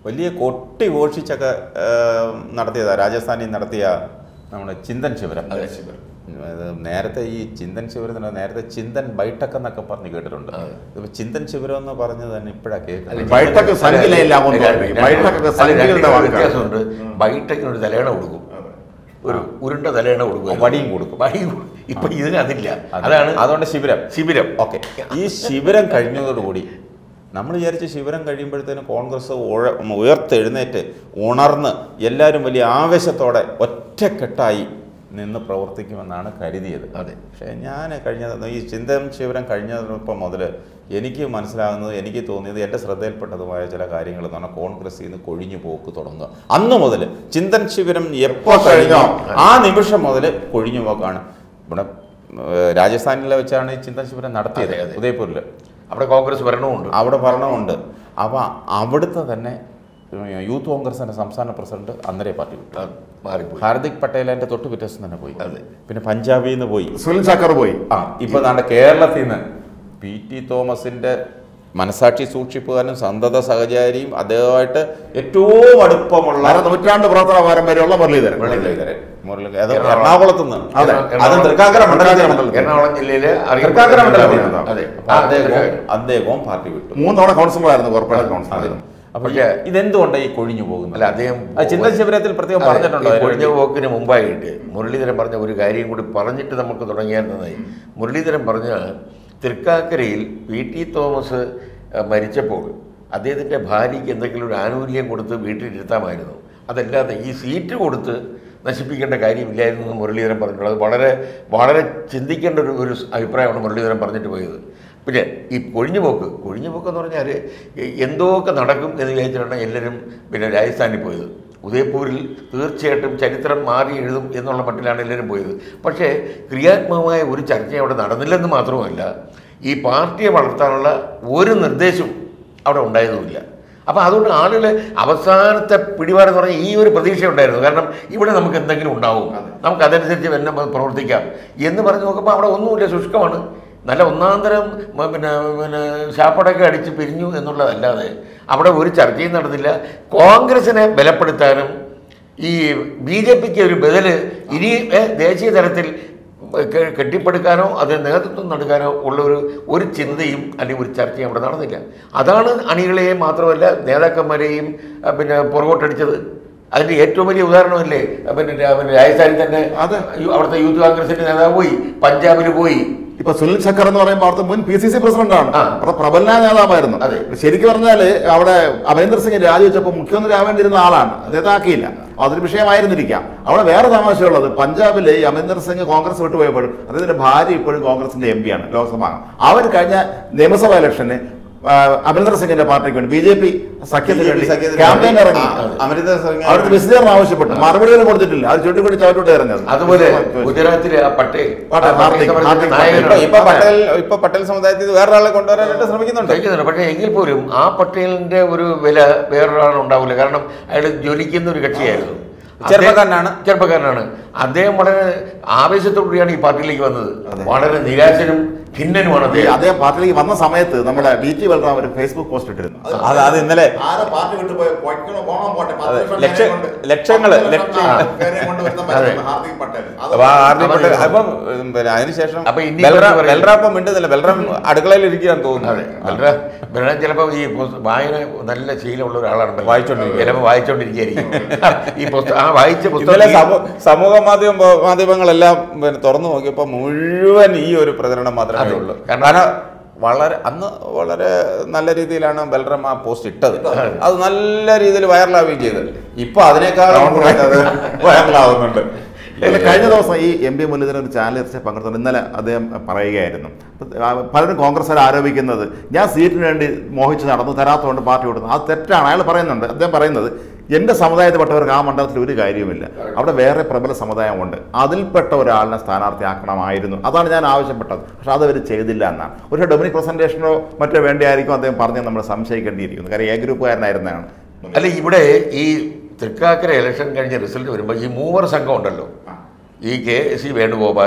വലിയ കൊട്ടി ഘോഷിച്ചൊക്കെ ആ, നടത്തിയതാ രാജസ്ഥാനിൽ നടത്തിയ നമ്മുടെ ചിന്തൻ ശിവരം അതെ, ശിവരം. അത് നേരത്തെ ഈ ചിന്തൻ ശിവരത്തിന് നേരത്തെ ചിന്തൻ ബൈട്ടക്ക് എന്നൊക്കെ പറഞ്ഞ് കേട്ടിട്ടുണ്ട് ഇതിപ്പോ ചിന്തൻ ശിവരം എന്ന് പറഞ്ഞത് തന്നെ ഇപ്പോഴാ കേൾക്കുന്നത് ബൈഠക്ക് സംഖ്യയിലാകുമെന്ന് തോന്നി. ബൈഠക്കൊക്കെ സംഖ്യകളുടെ വാക്കാണ്. വ്യത്യാസമുണ്ട് ബൈഠക്കിന് ഒരു തലയണ കൊടുക്കും ഒരു ഉരുണ്ട തലയണ കൊടുക്കും വടിയും കൊടുക്കും. വടിയും കൊടുക്കും. ഇപ്പൊ ഇതിന് അതില്ല അതാണ് അതുകൊണ്ട് ശിവരം ശിബിരം ഓക്കെ ഈ ശിബിരം കഴിഞ്ഞതോടുകൂടി നമ്മൾ വിചാരിച്ച ശിബിരം കഴിയുമ്പോഴത്തേനും കോൺഗ്രസ് ഉഴ ഉയർത്തെഴുന്നേറ്റ് ഉണർന്ന് എല്ലാവരും വലിയ ആവേശത്തോടെ ഒറ്റക്കെട്ടായി നിന്ന് പ്രവർത്തിക്കുമെന്നാണ് കരുതിയത് അതെ. പക്ഷേ ഞാൻ കഴിഞ്ഞ ഈ ചിന്തൻ ശിബിരം കഴിഞ്ഞപ്പം മുതൽ എനിക്ക് മനസ്സിലാകുന്നത് എനിക്ക് തോന്നിയത് എൻ്റെ ശ്രദ്ധയിൽപ്പെട്ടതുമായ ചില കാര്യങ്ങൾ എന്ന് പറഞ്ഞാൽ കോൺഗ്രസിൽ നിന്ന് കൊഴിഞ്ഞു പോക്ക് തുടങ്ങുക അന്ന് മുതൽ ചിന്തൻ ശിബിരം എപ്പോൾ കഴിഞ്ഞോ ആ നിമിഷം മുതൽ കൊഴിഞ്ഞു പോക്കാണ് ഇവിടെ ഏഹ്, രാജസ്ഥാനിലെ വെച്ചാണ് ഈ ചിന്തൻ ശിബിരം നടത്തിയത് അതെ, അതെ. ഉദയ്പൂരിൽ അവിടെ കോൺഗ്രസ് ഭരണമുണ്ട് അവിടെ ഭരണമുണ്ട് അപ്പോൾ അവിടുത്തെ തന്നെ യൂത്ത് കോൺഗ്രസിന്റെ സംസ്ഥാന പ്രസിഡന്റ് അന്നേരെ പാർട്ടി വിട്ടു അത് മാറിപ്പോയി ഹാർദിക് പട്ടേൽ എൻ്റെ തൊട്ട് പിറ്റേസം തന്നെ പോയി അതെ. പിന്നെ പഞ്ചാബിൽ നിന്ന് പോയി സുനിൽ ചക്കർ പോയി ആ ഇപ്പൊ നാണ്ട കേരളത്തിൽ നിന്ന് പി ടി തോമസിന്റെ മനസാക്ഷി സൂക്ഷിപ്പുകാരനും സന്തത സഹചാരിയും അദ്ദേഹമായിട്ട് ഏറ്റവും അടുപ്പമുള്ള അര നൂറ്റാണ്ട് പ്രവർത്തന പാരമ്പര്യമുള്ള മുരളീധരൻ മുരളീധരൻ മുരളീധരൻ അത് എറണാകുളം. എറണാകുളത്ത് നിന്ന് അതെ. അത് എറണാകുളം- തൃക്കാക്കര മണ്ഡലത്തിൽ മണ്ഡലത്തിൽ. എറണാകുളം ജില്ലയിലെ തൃക്കാക്കര മണ്ഡലത്തിൽ അറിയപ്പെടുന്ന നിന്നാണ്. അതെ അപ്പൊ അദ്ദേഹവും അദ്ദേഹവും പാർട്ടി വിട്ടു മൂന്നോണ കൗൺസിലറായിരുന്നു കോർപ്പറേഷൻ കൗൺസിലർ അപ്പൊ പക്ഷേ- ഇതെന്തുകൊണ്ടാണ് ഈ കൊഴിഞ്ഞു പോകുന്നത് അല്ല അദ്ദേഹം അത് ചിന്ത ശിബിരത്തിൽ പ്രത്യേകം അതെ, പറഞ്ഞിട്ടുണ്ടോ ഈ അതിനെ കൊഴിഞ്ഞ പറ്റി? പോക്കിന് മുമ്പായിട്ട് മുരളീധരൻ പറഞ്ഞ ഒരു കാര്യം കൂടി പറഞ്ഞിട്ട് നമുക്ക് തുടങ്ങിയാൽ നന്നായി മുരളീധരൻ പറഞ്ഞ തൃക്കാക്കരയിൽ പി ടി തോമസ് അഹ്, മരിച്ചപ്പോൾ അദ്ദേഹത്തിൻ്റെ ഭാര്യയ്ക്ക് എന്തെങ്കിലും ഒരു ആനുകൂല്യം കൊടുത്ത് വീട്ടിലിരുത്താമായിരുന്നു അതല്ലാതെ ഈ സീറ്റ് കൊടുത്ത് നശിപ്പിക്കേണ്ട കാര്യമില്ലായിരുന്നു എന്ന് മുരളീധരൻ പറഞ്ഞിട്ടുള്ളത് വളരെ വളരെ ചിന്തിക്കേണ്ട ഒരു ഒരു അഭിപ്രായമാണ് മുരളീധരൻ പറഞ്ഞിട്ട് പോയത് പിന്നെ ഈ കൊഴിഞ്ഞുപോക്ക് കൊഴിഞ്ഞുപോക്ക് എന്ന് പറഞ്ഞാൽ എന്തോക്കെ നടക്കും എന്ന് വിചാരിച്ചിട്ടാണ് എല്ലാവരും പിന്നെ രാജസ്ഥാനിൽ പോയത് ഉദയപൂരിൽ തീർച്ചയായിട്ടും ചരിത്രം മാറി എഴുതും എന്നുള്ള മട്ടിലാണ് എല്ലാവരും പോയത് പക്ഷേ ക്രിയാത്മകമായ ഒരു ചർച്ച അവിടെ നടന്നില്ലെന്ന് മാത്രമല്ല ഈ പാർട്ടിയെ വളർത്താനുള്ള ഒരു നിർദ്ദേശവും അവിടെ ഉണ്ടായതുമില്ല അപ്പോൾ അതുകൊണ്ട് ആളുകൾ അവസാനത്തെ പിടിപാടെന്ന് പറഞ്ഞാൽ ഈ ഒരു പ്രതീക്ഷ ഉണ്ടായിരുന്നു കാരണം ഇവിടെ നമുക്ക് എന്തെങ്കിലും ഉണ്ടാവും നമുക്ക് അതനുസരിച്ച് തന്നെ പ്രവർത്തിക്കാം എന്ന് പറഞ്ഞ് നോക്കുമ്പോൾ അവിടെ ഒന്നുമില്ല ശുഷ്കമാണ് നല്ല ഒന്നാന്തരം മ- പിന്നെ പിന്നെ ശാപ്പടൊക്കെ അടിച്ച് പിരിഞ്ഞു എന്നുള്ളതല്ലാതെ അവിടെ ഒരു ചർച്ചയും നടന്നില്ല കോൺഗ്രസിനെ ബലപ്പെടുത്താനും ഈ ബി ജെ പിക്ക് ഒരു ബദല് ഇനി ഏ, ദേശീയ തലത്തിൽ കെ- കെട്ടിപ്പടുക്കാനോ അതിന് നേതൃത്വം നൽകാനോ ഉള്ള ഒരു ഒരു ചിന്തയും അല്ലെങ്കിൽ ഒരു ചർച്ചയും അവിടെ നടന്നില്ല അതാണ് അണികളെയും മാത്രമല്ല നേതാക്കന്മാരെയും ആ, പിന്നെ പുറകോട്ടടിച്ചത് അതിൻ്റെ ഏറ്റവും വലിയ ഉദാഹരണമല്ലേ ആ, പിന്നെ രാ- പിന്നെ രാജസ്ഥാനിൽ തന്നെ അതെ. യു- അവിടുത്തെ യൂത്ത് കോൺഗ്രസിന്റെ നേതാവ് പോയി പഞ്ചാബിൽ പോയി ഇപ്പൊ സുനിൽ ചക്കർ എന്ന് പറയുമ്പോൾ അവിടുത്തെ മുൻ പി സി സി പ്രസിഡന്റാണ് ആ. അവിടെ പ്രബല നേതാവായിരുന്നു അതെ. ശരിക്കും പറഞ്ഞാല് അവിടെ അമരീന്ദർ സിംഗ് രാജിവെച്ചപ്പോൾ മുഖ്യമന്ത്രി ആവേണ്ടിയിരുന്ന ആളാണ് അദ്ദേഹത്തെ ആക്കിയില്ല അതൊരു വിഷയമായിരുന്നിരിക്കാം അവിടെ വേറെ തമാശയുള്ളത് പഞ്ചാബിലെ ഈ അമരീന്ദർ സിംഗ് കോൺഗ്രസ് വിട്ടുപോയപ്പോഴും അദ്ദേഹത്തിന്റെ ഭാര്യ ഇപ്പോഴും കോൺഗ്രസിന്റെ എം പിയാണ് ലോക്സഭ അവർ കഴിഞ്ഞ നിയമസഭാ ഇലക്ഷന് ആ, അമരീന്ദർ സിംഗിന്റെ പാർട്ടിക്ക് വേണ്ടി ബി ജെ പി സഖ്യത്തിന് വേണ്ടി സഖ്യത്തിന് ക്യാമ്പയിൻ ഇറങ്ങി ആ, അമൃത സിംഗ് അവിടുത്തെ വിശദീകരണം ആവശ്യപ്പെട്ടു മറുപടികൾ കൊടുത്തിട്ടില്ല അത് ചുട്ടിപ്പിടിച്ച് അവരോട്ട് എറിഞ്ഞത് അതുപോലെ ഗുജറാത്തിലെ ആ പട്ടേൽ പട്ടേൽ, ആ പാർട്ടി ഹാർദിക്, സമരത്തിന്റെ ഹാർദിക് നായകനാണ്. ഇപ്പൊ ഇപ്പൊ പട്ടേൽ ഇപ്പൊ പട്ടേൽ സമുദായത്തിൽ നിന്ന് വേറൊരാളെ കൊണ്ടുവരാനായിട്ട് ശ്രമിക്കുന്നുണ്ട് കഴിക്കുന്നുണ്ട് പക്ഷേ എങ്കിൽ പോലും ആ പട്ടേലിന്റെ ഒരു വില വേറൊരാൾ ഉണ്ടാവില്ല കാരണം അയാൾ ജ്വലിക്കുന്ന ഒരു കക്ഷിയായിരുന്നു ചെറുപ്പക്കാരനാണ്. അദ്ദേഹം- ചെറുപ്പക്കാരനാണ് അദ്ദേഹം വളരെ ആവേശത്തോടുകൂടിയാണ് ഈ പാർട്ടിയിലേക്ക് വന്നത് വളരെ നിരാശനും ഭിന്നനുമാണ് ഈ അദ്ദേഹം അദ്ദേഹം പാർട്ടിയിലേക്ക് വന്ന സമയത്ത് നമ്മുടെ വി ടി ബൽറാം ഒരു ഫേസ്ബുക്ക് പോസ്റ്റ് ഇട്ടിരുന്നു അത് അത് ഇന്നലെ ആരെ പാർട്ടി വിട്ടു പോയി പൊയ്ക്കണോ, പോണോ, പോട്ടെ. പത്ത് അതെ, ലക്ഷം ലക്ഷ- പേരെ കൊണ്ട് ലക്ഷങ്ങള്, പത്ത് ലക്ഷം ലക്ഷ- പേരെ കൊണ്ട് വരുന്ന അതെ. മനുഷ്യനാണ് ഹാർദിക് പട്ടേൽ. അത് അപ്പൊ ആർമി അപ്പൊ പട്ടേൽ ഇത് അപ്പം ഉം, പിന്നെ അതിനുശേഷം അപ്പൊ ഇനി ബൽറാം കുറച്ച് പറയും. ബൽറാം ഇപ്പം മിണ്ടുന്നില്ല ബൽറാം അടുക്കളയിൽ ഇരിക്കുകയാണെന്ന് അതെ തോന്നുന്നു വളരെ ബലരാം ചിലപ്പോൾ ഈ പുസ്ത- വായന നല്ല ശീലമുള്ള ഒരാളാണ് ബലരാം. വായിച്ചോണ്ടിരിക്കും. ചിലപ്പോൾ വായിച്ചോണ്ടിരിക്കുകയായിരിക്കും ഈ പുസ്തകം ആ വായിച്ച ഇന്നലെ പുസ്തകം സമൂ- സമൂഹ മാധ്യമ മാധ്യമങ്ങളെല്ലാം പിന്നെ തുറന്നു നോക്കിയപ്പോൾ മുഴുവൻ ഈ ഒരു പ്രചരണം മാത്രമേ അതെ. ഉള്ളൂ കാരണം- കാരണം വളരെ അന്ന് വളരെ നല്ല രീതിയിലാണ് ബൽറാം ആ പോസ്റ്റ് ഇട്ടത് അത് നല്ല രീതിയിൽ വൈറലാവുകയും ചെയ്തത് ഇപ്പൊ അതിനേക്കാളും കൂടുതൽ അത് വൈറലാവുന്നുണ്ട് ഇല്ല, കഴിഞ്ഞ ദിവസം ഈ എം പി മുരളീധരൻ ഒരു ചാനൽ ചർച്ച പങ്കെടുത്തു ഇന്നലെ അദ്ദേഹം പറയുകയായിരുന്നു ആ, പലരും കോൺഗ്രസ്സുകാർ ആരോപിക്കുന്നത് ഞാൻ സീറ്റിന് വേണ്ടി മോഹിച്ച് നടന്നു തരാത്തതുകൊണ്ട് പാർട്ടി വിടുന്നു അത് തെറ്റാണ് അയാൾ പറയുന്നുണ്ട് അദ്ദേഹം പറയുന്നത് എൻ്റെ സമുദായത്തിൽപ്പെട്ടവർക്ക് ആ മണ്ഡലത്തിൽ ഒരു കാര്യവുമില്ല അവിടെ വേറെ പ്രബല സമുദായമുണ്ട് അതിൽപ്പെട്ട ഒരാളിനെ സ്ഥാനാർത്ഥിയാക്കണമായിരുന്നു അതാണ് ഞാൻ ആവശ്യപ്പെട്ടത് പക്ഷെ അതവർ ചെയ്തില്ല എന്നാണ് ഒരു ഡൊമിനിക് പ്രസന്റേഷനോ മറ്റോ വേണ്ടിയായിരിക്കും അദ്ദേഹം പറഞ്ഞ് നമ്മൾ സംശയിക്കേണ്ടിയിരിക്കുന്നു കാര്യം എ ഗ്രൂപ്പുകാരനായിരുന്നാണ് അല്ല ഇവിടെ ഈ തൃക്കാക്കര ഇലക്ഷൻ കഴിഞ്ഞ റിസൾട്ട് വരുമ്പോൾ ഈ മൂവർ സംഘം ഉണ്ടല്ലോ ഈ K C Venugopal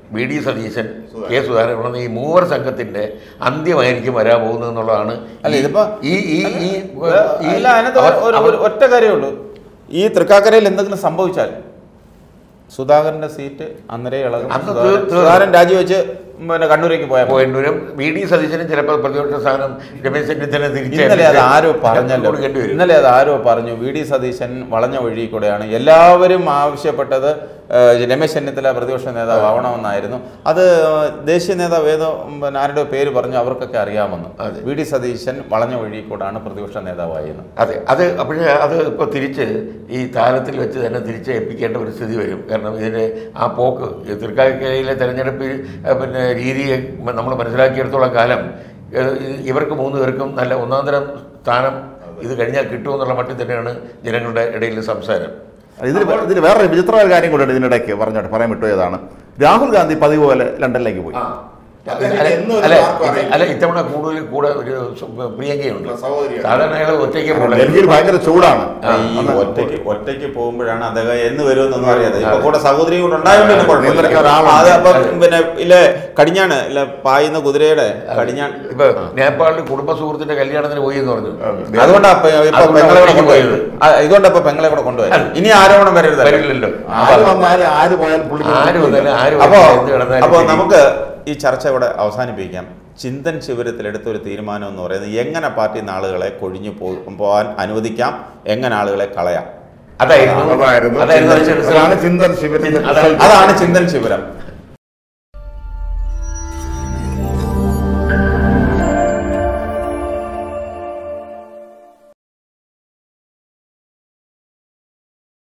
V D Satheesan K Sudhakaran ഉള്ള ഈ മൂവർ സംഘത്തിന്റെ അന്ത്യമായിരിക്കും വരാൻ പോകുന്നത് എന്നുള്ളതാണ് അല്ല ഈ- ഇതിപ്പോ ഈ ഈ ഈ ഈ- അല്ല അതിനകത്ത് അവർ- ഒരു- അവർ- ഒരു ഒറ്റ കാര്യമേ ഉള്ളൂ ഈ തൃക്കാക്കരയിൽ എന്തെങ്കിലും സംഭവിച്ചാൽ സുധാകരന്റെ സീറ്റ് അന്നേരം ഇളകും അന്ന് സുധാകരൻ- തീർ- തീർ- സുധാകരൻ രാജിവെച്ച് പിന്നെ കണ്ണൂരേക്ക് പോയാൽ മതി. പോയിന്റ് വരും വി ഡി സതീശനും ചിലപ്പോൾ പ്രതിപക്ഷ സ്ഥാനം രമേശ് ചെന്നിത്തല ഇന്നലെ അത് ആരോ പറഞ്ഞല്ലോ കൊടുക്കേണ്ടി വരും ഇന്നലെ അത് ആരോ പറഞ്ഞു വി ഡി സതീശൻ വളഞ്ഞ വഴി കൂടെയാണ് എല്ലാവരും ആവശ്യപ്പെട്ടത് ഏഹ്, രമേശ് ചെന്നിത്തല പ്രതിപക്ഷ നേതാവ് ആവണമെന്നായിരുന്നു അത് ദേശീയ നേതാവ് ഏതോ ഉം, പിന്നെ ആരുടെ പേര് പറഞ്ഞു അവർക്കൊക്കെ അറിയാമെന്ന് അതെ. വി ഡി സതീശൻ വളഞ്ഞ വഴി കൂടാണ് പ്രതിപക്ഷ നേതാവായിരുന്നു അതെ അത് അപ്പോഴേ അത് ഇപ്പോൾ തിരിച്ച് ഈ താരത്തിൽ വെച്ച് തന്നെ തിരിച്ച് ഏൽപ്പിക്കേണ്ട ഒരു സ്ഥിതി വരും കാരണം ഇതിൻ്റെ ആ പോക്ക് ഈ തൃക്കാക്കരയിലെ തെരഞ്ഞെടുപ്പ് ഏഹ്, പിന്നെ രീതിയെ നമ്മൾ മനസ്സിലാക്കിയെടുത്തോളം കാലം ഏഹ്, ഇവർക്ക് മൂന്ന് പേർക്കും നല്ല ഒന്നാം തരം സ്ഥാനം ഇത് കഴിഞ്ഞാൽ കിട്ടുമെന്നുള്ള മട്ടിൽ തന്നെയാണ് ജനങ്ങളുടെ ഇടയിൽ സംസാരം ഇതിൽ ഇതിൽ വേറൊരു വിചിത്രമായ കാര്യം കൂടെ ഇതിനിടയ്ക്ക് പറഞ്ഞോട്ടെ പറയാൻ വിട്ടുപോയതാണ് രാഹുൽ ഗാന്ധി പതിവ് പോലെ ലണ്ടനിലേക്ക് പോയി അല്ല അല്ല, അല്ല ഇത്തവണ കൂടുതൽ കൂടെ ഒരു സു- പ്രിയങ്കയുണ്ട് സാധാരണ അയാൾ ഒറ്റയ്ക്ക് പോകണം ഡൽഹിയിൽ ഭയങ്കര ചൂടാണ് ഈ ഒറ്റയ്ക്ക് ഒറ്റയ്ക്ക് പോകുമ്പോഴാണ് അദ്ദേഹം എന്ന് വരുമെന്നൊന്നും അറിയാതെ ഇപ്പൊ കൂടെ സഹോദരിയും കൂടെ ഉണ്ടായതുകൊണ്ട് പിന്നെ കുഴപ്പമില്ല. നിയന്ത്രിക്കാൻ ഒരാളുണ്ട്. അത് അപ്പം പിന്നെ ഇല്ലേ കടിഞ്ഞാണ് ഇല്ല പായുന്ന കുതിരയുടെ കടിഞ്ഞാൺ ഇപ്പൊ നേപ്പാളിൽ കുടുംബ സുഹൃത്തിന്റെ കല്യാണത്തിന് പോയി എന്ന് പറഞ്ഞു അതുകൊണ്ടാ ഇപ്പൊ ഇപ്പൊ അതുകൊണ്ടാ പെങ്ങളെ കൂടെ ഒറ്റയ്ക്ക് കൊണ്ടുപോയത് പോയത്. ആ, ഇതുകൊണ്ടാ ഇപ്പൊ പെങ്ങളെ കൂടെ കൊണ്ടുപോയത് ഇനി ആരോപണം വരരുത് വരില്ലല്ലോ ആര് വന്നാലും ആര് പോയാലും പുള്ളി ആര് വന്നാലും ആര് അപ്പോ വന്നാലും എന്ത് കിടന്നാലും അപ്പോ ശരി. നമുക്ക് ഈ ചർച്ച ഇവിടെ അവസാനിപ്പിക്കാം ചിന്തൻ ശിബിരത്തിൽ എടുത്ത ഒരു തീരുമാനം എന്ന് പറയുന്നത് എങ്ങനെ പാർട്ടി ആളുകളെ കൊഴിഞ്ഞു പോ- പോകാൻ അനുവദിക്കാം എങ്ങനെ ആളുകളെ കളയാം അതായിരുന്നു അതായിരുന്നു അതായിരുന്നു അതിന്റെ അതാണ് result. ചിന്തൻ ശിബിരത്തിന്റെ അതാണ് result. അതാണ് ചിന്തൻ ശിബിരം